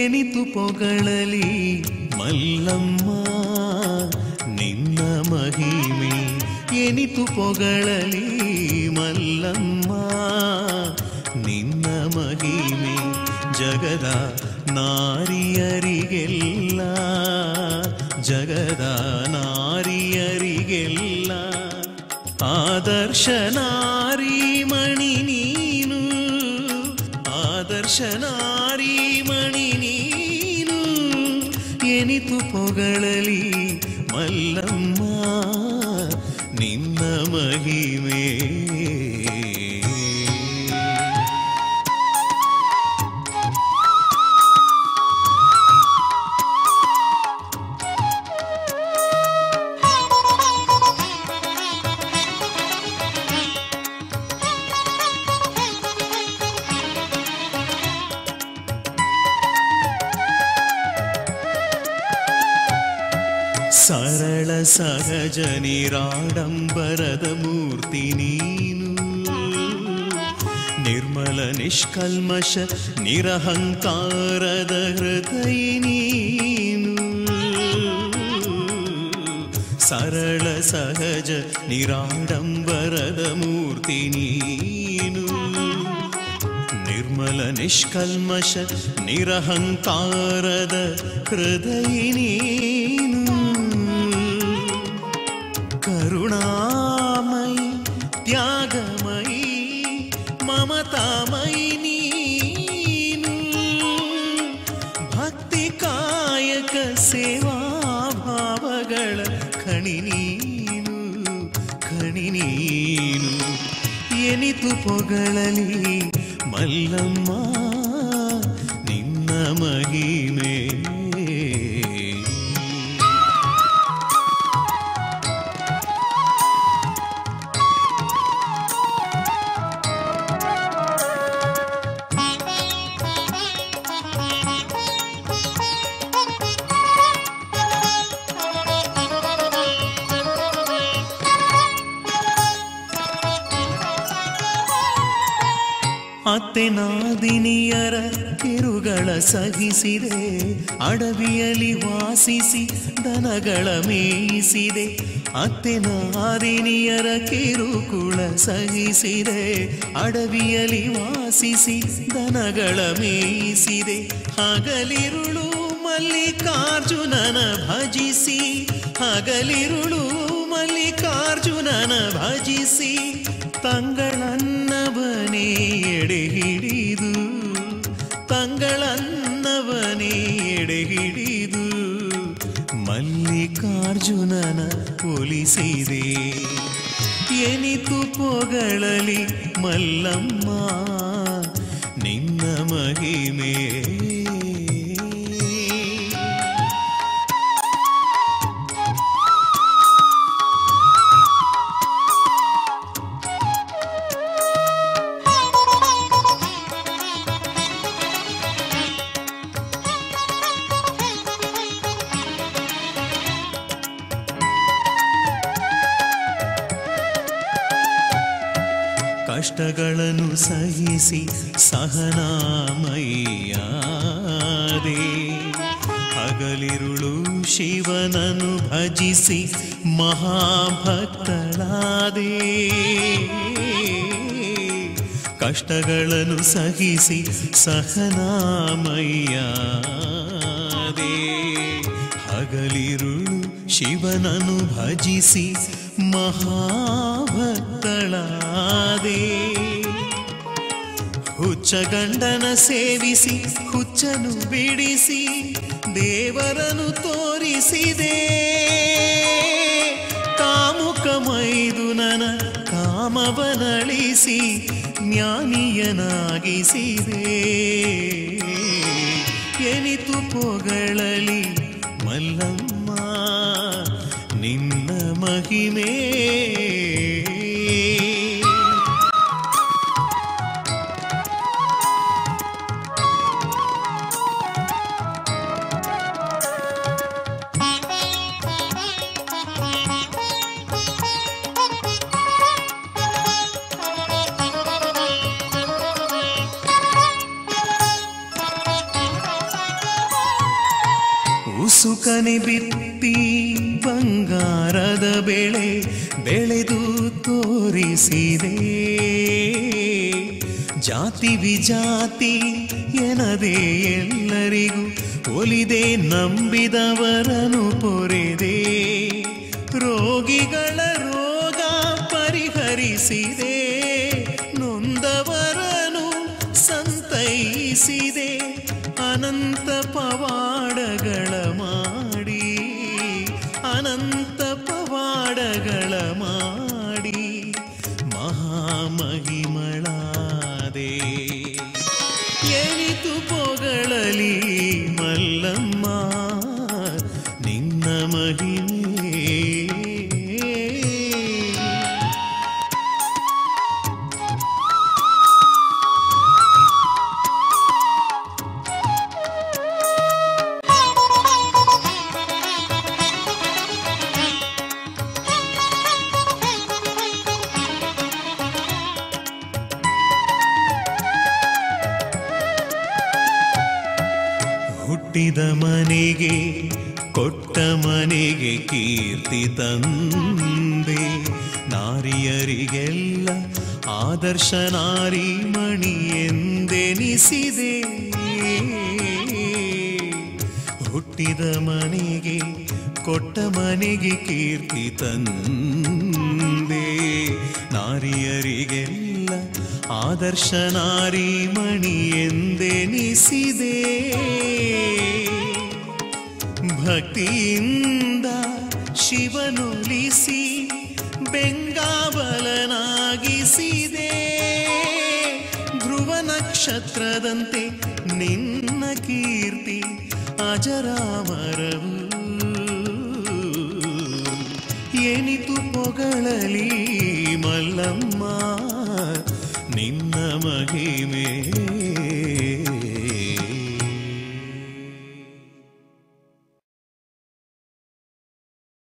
ಎನಿತು ಪೊಗಳಲಿ ಮಲ್ಲಮ್ಮ ನಿನ್ನ ಮಹಿಮೆ ಎನಿತು ಪೊಗಳಲಿ ಮಲ್ಲಮ್ಮ ನಿನ್ನ ಮಹಿಮೆ ಜಗದ ನಾರಿಯರಿಗೆಲ್ಲ ಜಗದ ನಾರಿಯರಿಗೆಲ್ಲ ಆದರ್ಶ ನಾರಿ ಮಣಿ ನೀನು ಆದರ್ಶ ನಾರಿ ಮಣಿ ನೀನು ಎನಿತು ಪೊಗಳಲಿ ಮಲ್ಲಮ್ಮ ನಿನ್ನ ಮಹಿಮೆ ಸರಳ ಸಹಜ ನಿರಾಡಂಬರದ ಮೂರ್ತಿ ನೀನು ನಿರ್ಮಲ ನಿಷ್ಕಲ್ಮಶ ನಿರಹಂಕಾರದ ಹೃದಯ ನೀನು ಸರಳ ಸಹಜ ನಿರಾಡಂಬರದ ಮೂರ್ತಿ ನೀನು ನಿರ್ಮಲ ನಿಷ್ಕಲ್ಮಶ ನಿರಹಂಕಾರದ ಹೃದಯ ನೀನು ಕರುಣಾಮಯಿ ತ್ಯಾಗಮಯಿ ಮಮತಾಮಯಿ ನೀನು ಭಕ್ತಿ ಕಾಯಕ ಸೇವಾ ಭಾವಗಳ ಖಣಿ ನೀನು ಖಣಿ ನೀನು ಎನಿತು ಪೊಗಳಲಿ ಮಲ್ಲಮ್ಮ ನಿನ್ನ ಮಹಿಮೆ ಅತ್ತೆನಾದಿನಿಯರ ಕಿರುಗಳ ಸಹಿಸಿದೆ ಅಡವಿಯಲ್ಲಿ ವಾಸಿಸಿ ದನಗಳ ಮೇಯಿಸಿದೆ ಅತ್ತೆನಾದಿನಿಯರ ಕಿರುಕುಳ ಸಹಿಸಿದೆ ಅಡವಿಯಲ್ಲಿ ವಾಸಿಸಿ ದನಗಳ ಮೇಯಿಸಿದೆ ಹಗಲಿರುಳು ಮಲ್ಲಿಕಾರ್ಜುನನ ಭಜಿಸಿ ಹಗಲಿರುಳು ಮಲ್ಲಿಕಾರ್ಜುನನ ಭಜಿಸಿ ತಂಗಳನ್ನವನೇ ಎಡೆ ಹಿಡಿದು ತಂಗಳನ್ನವನೇ ಎಡೆ ಹಿಡಿದು ಮಲ್ಲಿಕಾರ್ಜುನನ ಒಲಿಸಿದೆ ಎನಿತು ಪೊಗಳಲಿ ಮಲ್ಲಮ್ಮ ನಿನ್ನ ಮಹಿಮೆ ಕಷ್ಟಗಳನ್ನು ಸಹಿಸಿ ಸಹನಾಮಯ್ಯಾದೆ ಹಗಲಿರುಳು ಶಿವನನು ಭಜಿಸಿ ಮಹಾಭಕ್ತಳಾದೆ ಕಷ್ಟಗಳನ್ನು ಸಹಿಸಿ ಸಹನಾಮಯ್ಯಾದೆ ಹಗಲಿರುಳು ಶಿವನನು ಭಜಿಸಿ ಮಹಾಭಕ್ತಳಾದೆ ಹುಚ್ಚ ಗಂಡನ ಸೇವಿಸಿ ಹುಚ್ಚನು ಬಿಡಿಸಿ ದೇವರನು ತೋರಿಸಿದೆ ಕಾಮುಕ ಮೈದುನನ ಕಾಮವನಳಿಸಿ ಜ್ಞಾನಿಯನಾಗಿಸಿದೆ ಎನಿತು ಪೊಗಳಲಿ ಮಲ್ಲಮ್ಮ ನಿನ್ನ ಮಹಿಮೆ ಸುಕನೆ ಬಿತ್ತಿ ಬಂಗಾರದ ಬೆಳೆ ಬೆಳೆದು ತೋರಿಸಿದೆ ಜಾತಿ ವಿಜಾತಿ ಎನದೆ ಎಲ್ಲರಿಗೂ ಒಲಿದೆ ನಂಬಿದವರನು ಪೊರೆದೆ ರೋಗಿಗಳ ರೋಗ ಪರಿಹರಿಸಿದೆ ನೊಂದವರನು ಸಂತೈಸಿದೆ ಅನಂತ ಪವಾಡಗಳ ಮಾಡಿ ಅನಂತ ಪವಾಡಗಳ ಮಾಡಿ ಮಹಾಮಹಿಮಳಾದೆ ಎನಿತು ಪೊಗಳಲಿ ಮಲ್ಲಮ್ಮ ನಿನ್ನ ಮಹಿಮೆ ಹುಟ್ಟಿದ ಮನೆಗೆ ಕೊಟ್ಟ ಮನೆಗೆ ಕೀರ್ತಿ ತಂದೆ ನಾರಿಯರಿಗೆಲ್ಲ ಆದರ್ಶ ನಾರಿ ಮಣಿ ಎಂದೆನಿಸಿದೆ ಹುಟ್ಟಿದ ಮನೆಗೆ ಕೊಟ್ಟ ಮನೆಗೆ ಕೀರ್ತಿ ತಂದೆ ನಾರಿಯರಿಗೆಲ್ಲ ಆದರ್ಶ ನಾರಿ ಮಣಿ ಎಂದೆನಿಸಿದೆ ಭಕ್ತಿಯಿಂದ ಶಿವನುಲಿಸಿ ಬೆಂಗಾವಲನಾಗಿಸಿದೆ ಧ್ರುವ ನಕ್ಷತ್ರದಂತೆ ನಿನ್ನ ಕೀರ್ತಿ ಅಜರಾಮರವು ಎನಿತು ಪೊಗಳಲಿ ಮಲ್ಲಮ್ಮ ನಿನ್ನ ಮಹಿಮೆ